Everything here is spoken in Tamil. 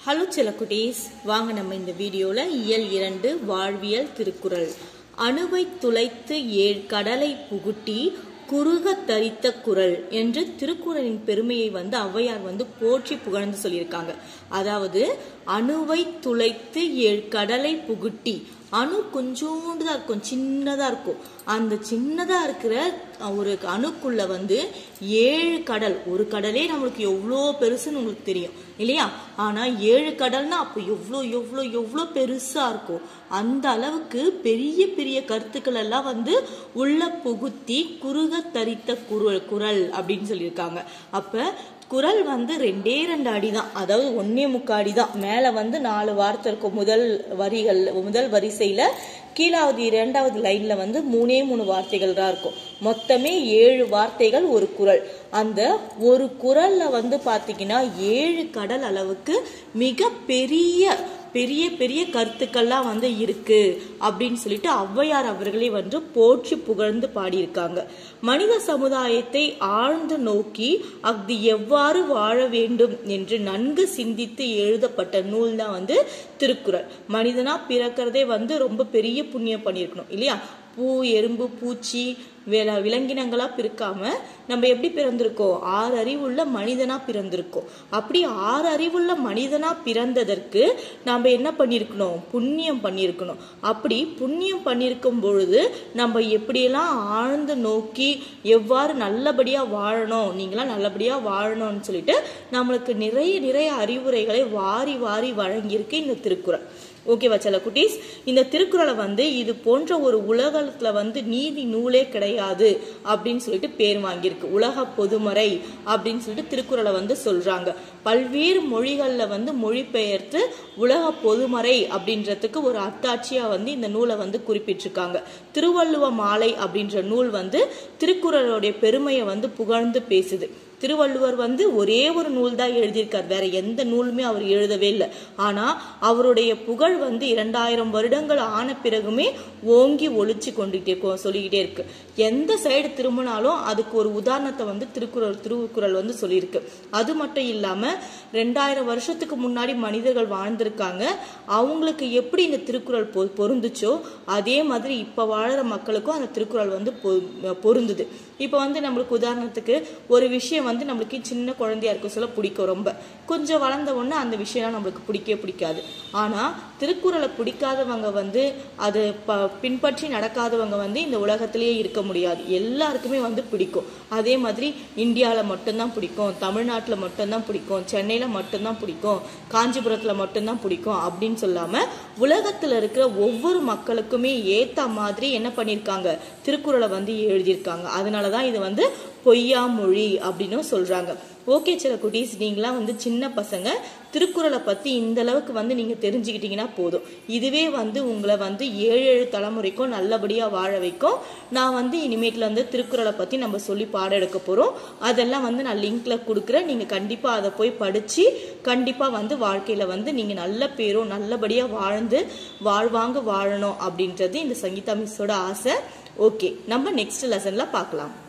ஹலோ செல்லக்குட்டீஸ் வாங்க நம்ம இந்த வீடியோவில் இயல் இரண்டு வாழ்வியல் திருக்குறள் அணுவை துளைத்து ஏழ் கடலை புகுட்டி குறுக தரித்த குரல் என்று திருக்குறளின் பெருமையை வந்து ஔவையார் வந்து போற்றி புகழ்ந்து சொல்லியிருக்காங்க அதாவது அணுவை துளைத்து ஏழ் கடலை புகுட்டி அணு கொஞ்சோண்டு தான் இருக்கும் சின்னதா இருக்கும் அந்த சின்னதா இருக்கிற ஒரு அணுக்குள்ள வந்து ஏழு கடல் ஒரு கடலே நம்மளுக்கு எவ்வளோ பெருசுன்னு உங்களுக்கு தெரியும் இல்லையா ஆனா ஏழு கடல்னா அப்போ எவ்வளோ எவ்வளோ எவ்வளோ பெருசா இருக்கும் அந்த அளவுக்கு பெரிய பெரிய கருத்துக்கள் எல்லாம் வந்து உள்ள புகுத்தி குறுக தரித்த குரல் குரல் அப்படின்னு சொல்லியிருக்காங்க அப்ப குரல் வந்து ரெண்டே ரெண்டு அடி தான் அதாவது ஒன்னே முக்கால் அடி தான் மேல வந்து நாலு வார்த்தை இருக்கும் முதல் வரிகள் முதல் வரிசையில கீழாவது இரண்டாவது லைன்ல வந்து மூணே மூணு வார்த்தைகள் தான் இருக்கும் மொத்தமே ஏழு வார்த்தைகள் ஒரு குரல் அந்த ஒரு குரல்ல வந்து பாத்தீங்கன்னா ஏழு கடல் அளவுக்கு மிக பெரிய பெரிய பெரிய கருத்துக்கள்லாம் வந்து இருக்கு அப்படின்னு சொல்லிட்டு ஔவையார் அவர்களே வந்து போற்றி புகழ்ந்து பாடியிருக்காங்க மனித சமுதாயத்தை ஆழ்ந்து நோக்கி அது எவ்வாறு வாழ வேண்டும் என்று நன்கு சிந்தித்து எழுதப்பட்ட நூல் தான் வந்து திருக்குறள் மனிதனா பிறக்கிறதே வந்து ரொம்ப பெரிய புண்ணியம் பண்ணியிருக்கணும் இல்லையா பூ எறும்பு பூச்சி வில விலங்கினங்களா பிறக்காம நம்ம எப்படி பிறந்திருக்கோம் ஆறு அறிவுள்ள மனிதனா பிறந்திருக்கோம் அப்படி ஆறு அறிவுள்ள மனிதனா பிறந்ததற்கு நம்ம என்ன பண்ணியிருக்கணும் புண்ணியம் பண்ணியிருக்கணும் அப்படி புண்ணியம் பண்ணியிருக்கும் பொழுது நம்ம எப்படியெல்லாம் ஆழ்ந்து நோக்கி எவ்வாறு நல்லபடியா வாழணும் நீங்களாம் நல்லபடியா வாழணும்னு சொல்லிட்டு நம்மளுக்கு நிறைய நிறைய அறிவுரைகளை வாரி வாரி வழங்கியிருக்கு இந்த திருக்குறள் ஓகேவா செல்ல குட்டீஸ் இந்த திருக்குறளை வந்து இது போன்ற ஒரு உலகத்துல வந்து நீதி நூலே கிடையாது அப்படின்னு சொல்லிட்டு பேர் வாங்கியிருக்கு உலக பொதுமறை அப்படின்னு சொல்லிட்டு திருக்குறளை வந்து சொல்றாங்க பல்வேறு மொழிகள்ல வந்து மொழிபெயர்த்து உலக பொதுமறை அப்படின்றதுக்கு ஒரு அத்தாட்சியா வந்து இந்த நூலை வந்து குறிப்பிட்டிருக்காங்க திருவள்ளுவ மாலை அப்படின்ற நூல் வந்து திருக்குறளுடைய பெருமையை வந்து புகழ்ந்து பேசுது திருவள்ளுவர் வந்து ஒரே ஒரு நூல் தான் எழுதியிருக்கார் வேற எந்த நூலுமே அவர் எழுதவே இல்லை ஆனா அவருடைய புகழ் வந்து இரண்டாயிரம் வருடங்கள் ஆன பிறகுமே ஓங்கி ஒழிச்சு கொண்டுகிட்டே சொல்லிக்கிட்டே இருக்கு எந்த சைடு திரும்பினாலும் அதுக்கு ஒரு உதாரணத்தை வந்து திருக்குறள் திருக்குறள் வந்து சொல்லியிருக்கு அது மட்டும் இல்லாம ரெண்டாயிரம் வருஷத்துக்கு முன்னாடி மனிதர்கள் வாழ்ந்திருக்காங்க அவங்களுக்கு எப்படி இந்த திருக்குறள் பொ பொருந்துச்சோ அதே மாதிரி இப்ப வாழற மக்களுக்கும் அந்த திருக்குறள் வந்து பொருந்துது இப்ப வந்து நம்மளுக்கு உதாரணத்துக்கு ஒரு விஷயம் வந்து நம்மளுக்கு சின்ன குழந்தையா இருக்க சொல்ல பிடிக்கும் ரொம்ப கொஞ்சம் வளர்ந்த உடனே அந்த விஷயம் நம்மளுக்கு பிடிக்கவே பிடிக்காது ஆனா திருக்குறளை பிடிக்காதவங்க வந்து அது ப பின்பற்றி நடக்காதவங்க வந்து இந்த உலகத்திலேயே இருக்க முடியாது எல்லாருக்குமே வந்து பிடிக்கும் அதே மாதிரி இந்தியாவில் மட்டும்தான் பிடிக்கும் தமிழ்நாட்டில் மட்டும்தான் பிடிக்கும் சென்னையில் மட்டும்தான் பிடிக்கும் காஞ்சிபுரத்தில் மட்டும்தான் பிடிக்கும் அப்படின்னு சொல்லாம உலகத்தில் இருக்கிற ஒவ்வொரு மக்களுக்குமே ஏத்த மாதிரி என்ன பண்ணியிருக்காங்க திருக்குறளை வந்து எழுதியிருக்காங்க அதனாலதான் இது வந்து பொய்யா மொழி அப்படின்னு சொல்றாங்க ஓகே சில குட்டீஸ் நீங்களாம் வந்து சின்ன பசங்க திருக்குறளை பத்தி இந்த அளவுக்கு வந்து நீங்க தெரிஞ்சுக்கிட்டீங்கன்னா போதும் இதுவே வந்து உங்களை வந்து ஏழு ஏழு தலைமுறைக்கும் நல்லபடியா வாழ வைக்கும் நான் வந்து இனிமேட்ல வந்து திருக்குறளை பத்தி நம்ம சொல்லி பாடம் எடுக்க போறோம் அதெல்லாம் வந்து நான் லிங்க்ல கொடுக்குறேன் நீங்க கண்டிப்பா அதை போய் படிச்சு கண்டிப்பா வந்து வாழ்க்கையில வந்து நீங்க நல்ல பேரும் நல்லபடியா வாழ்ந்து வாழ்வாங்க வாழணும் அப்படின்றது இந்த சங்கீதா மிஸ்ஸோட ஆசை ஓகே நம்ம நெக்ஸ்ட் லெசன்ல பார்க்கலாம்